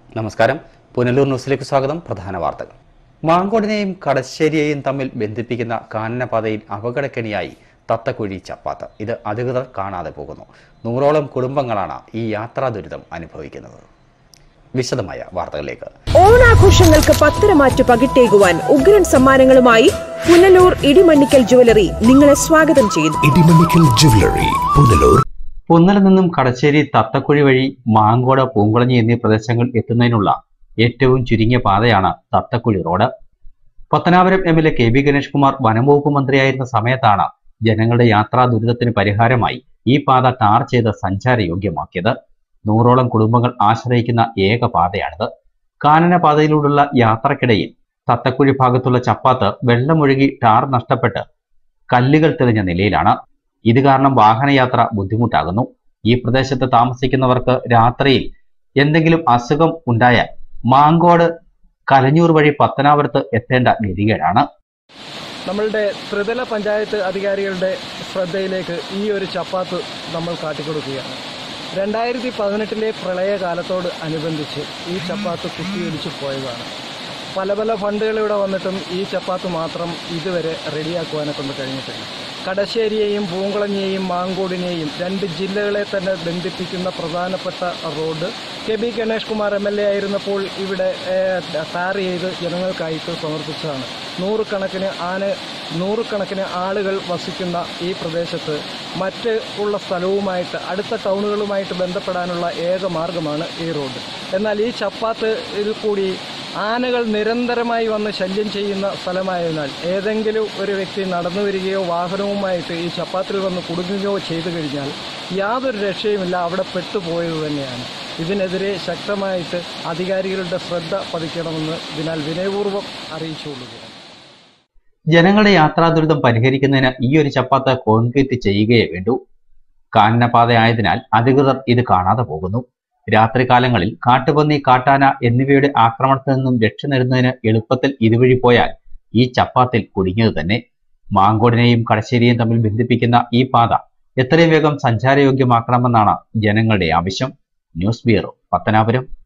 നമസ്കാരം പുനലൂർ ന്യൂസിലേക്ക് സ്വാഗതം പ്രധാന വാർത്തകൾ മാങ്കോടിനെയും കടശ്ശേരിയെയും തമ്മിൽ ബന്ധിപ്പിക്കുന്ന കാനനപാതയിൽ അപകടക്കെണിയായി തത്തക്കുഴി ചപ്പാത്ത് ഇത് അധികൃതർ കാണാതെ പോകുന്നു നൂറോളം കുടുംബങ്ങളാണ് ഈ യാത്രാ ദുരിതം അനുഭവിക്കുന്നത് വിശദമായ വാർത്തകളിലേക്ക് ഓണാഘോഷങ്ങൾക്ക് പത്തരമാറ്റു പകിട്ടേകുവാൻ ഉഗ്രൻ സമ്മാനങ്ങളുമായി പുനലൂർ ഇടിമണ്ണിക്കൽ ജുവലറി നിങ്ങളെ സ്വാഗതം ചെയ്യുന്നു ഇടിമണ്ണിക്കൽ ജുവലറി പുനലൂർ കുന്നലിൽ നിന്നും കടശ്ശേരി തത്തക്കുഴി വഴി മാങ്കോട് പൂങ്കുളഞ്ഞി എന്നീ പ്രദേശങ്ങൾ എത്തുന്നതിനുള്ള ഏറ്റവും ചുരുങ്ങിയ പാതയാണ് Thathakkuzhi road Pathanapuram M L A K B Ganesh Kumar വനംവകുപ്പ് മന്ത്രിയായിരുന്ന സമയത്താണ് ജനങ്ങളുടെ യാത്രാ ദുരിതത്തിന് പരിഹാരമായി ഈ പാത ടാർ ചെയ്ത് സഞ്ചാരയോഗ്യമാക്കിയത് നൂറോളം കുടുംബങ്ങൾ ആശ്രയിക്കുന്ന ഏക പാതയാണിത് കാനന പാതയിലൂടെയുള്ള യാത്രക്കിടയിൽ തത്തക്കുഴി ഭാഗത്തുള്ള ചപ്പാത്ത് വെള്ളമൊഴുകി ടാർ നഷ്ടപ്പെട്ട് കല്ലുകൾ തെളിഞ്ഞ നിലയിലാണ് ഇത് കാരണം വാഹനയാത്ര ബുദ്ധിമുട്ടാകുന്നു ഈ പ്രദേശത്ത് താമസിക്കുന്നവർക്ക് രാത്രിയിൽ എന്തെങ്കിലും അസുഖം ഉണ്ടായാൽ മാങ്കോട് കലഞ്ഞൂർ വഴി പത്തനാപുരത്ത് എത്തേണ്ട ഗതികേടാണ് നമ്മളുടെ ത്രിതല പഞ്ചായത്ത് അധികാരികളുടെ ശ്രദ്ധയിലേക്ക് ഈ ഒരു ചപ്പാത്ത് നമ്മൾ കാട്ടിക്കൊടുക്കുകയാണ് രണ്ടായിരത്തി പതിനെട്ടിലെ പ്രളയകാലത്തോട് അനുബന്ധിച്ച് ഈ ചപ്പാത്ത് കുത്തിയൊലിച്ചു പോയതാണ് പല പല ഫണ്ടുകൾ ഇവിടെ വന്നിട്ടും ഈ ചപ്പാത്ത് മാത്രം ഇതുവരെ റെഡിയാക്കുവാനെ കൊണ്ട് കഴിഞ്ഞിട്ടില്ല കടശ്ശേരിയെയും പൂങ്കുളഞ്ഞിയെയും മാങ്കോടിനെയും രണ്ട് ജില്ലകളെ തന്നെ ബന്ധിപ്പിക്കുന്ന പ്രധാനപ്പെട്ട road K B Ganesh Kumar M L A ആയിരുന്നപ്പോൾ ഇവിടെ ഏഹ്, ടാർ ചെയ്ത് ജനങ്ങൾക്കായിട്ട് സമർപ്പിച്ചതാണ് നൂറുകണക്കിന് ആന നൂറുകണക്കിന് ആളുകൾ വസിക്കുന്ന ഈ പ്രദേശത്ത് മറ്റ് ഉള്ള സ്ഥലവുമായിട്ട് അടുത്ത ടൗണുകളുമായിട്ട് ബന്ധപ്പെടാനുള്ള ഏക മാർഗമാണ് ഈ റോഡ് എന്നാൽ ഈ ചപ്പാത്തിൽ കൂടി ആനകൾ നിരന്തരമായി വന്ന് ശല്യം ചെയ്യുന്ന സ്ഥലമായതിനാൽ ഏതെങ്കിലും ഒരു വ്യക്തി നടന്നു വരികയോ വാഹനവുമായിട്ട് ഈ ചപ്പാത്തിൽ വന്ന് കുടുങ്ങുകയോ ചെയ്തു കഴിഞ്ഞാൽ യാതൊരു രക്ഷയുമില്ല അവിടെ പെട്ടുപോയത് തന്നെയാണ് ഇതിനെതിരെ ശക്തമായിട്ട് അധികാരികളുടെ ശ്രദ്ധ പതിക്കണമെന്ന് ഇതിനാൽ വിനയപൂർവ്വം അറിയിച്ചുകൊള്ളുകയാണ് ജനങ്ങളുടെ യാത്രാ ദുരിതം പരിഹരിക്കുന്നതിന് ഈ ഒരു ചപ്പാത്ത് കോൺക്രീറ്റ് ചെയ്യുകയേ വേണ്ടൂ കാനനപാതയായതിനാൽ അധികൃതർ ഇത് കാണാതെ പോകുന്നു രാത്രികാലങ്ങളിൽ കാട്ടുപന്നി കാട്ടാന എന്നിവയുടെ ആക്രമണത്തിൽ നിന്നും രക്ഷ നേടുന്നതിന് എളുപ്പത്തിൽ ഇതുവഴി പോയാൽ ഈ ചപ്പാത്തിൽ കുടുങ്ങിയത് തന്നെ മാങ്കോടിനെയും കടശ്ശേരിയെയും തമ്മിൽ ബന്ധിപ്പിക്കുന്ന ഈ പാത എത്രയും വേഗം സഞ്ചാരയോഗ്യമാക്കണമെന്നാണ് ജനങ്ങളുടെ ആവശ്യം ന്യൂസ് ബ്യൂറോ പത്തനാപുരം